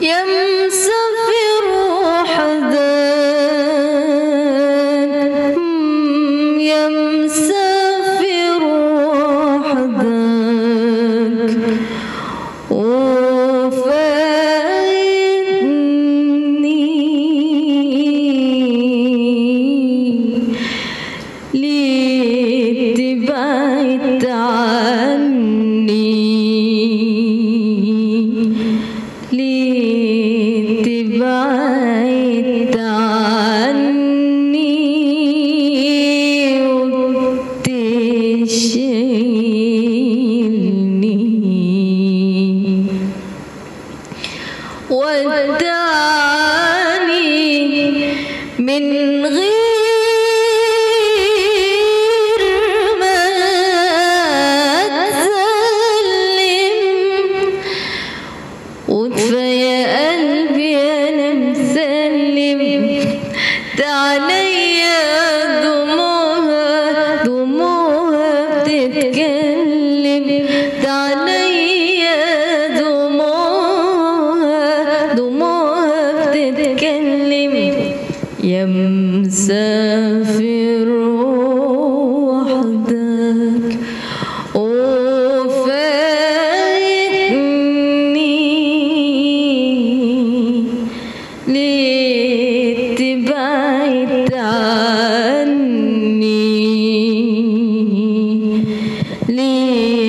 يا مسافر وحدك مم، يا مسافر وحدك وفايتني ليه تبعد عني ليه تبعد عني وتشيلني ودعني من غير ما تسلم وكفاية قلبي أنا مسلم تعاليا دموعها دموعها بتتكلم تعاليا دموعها دموعها بتتكلم يا مسافر وحدك وفايتني ليه تبعد عني ليه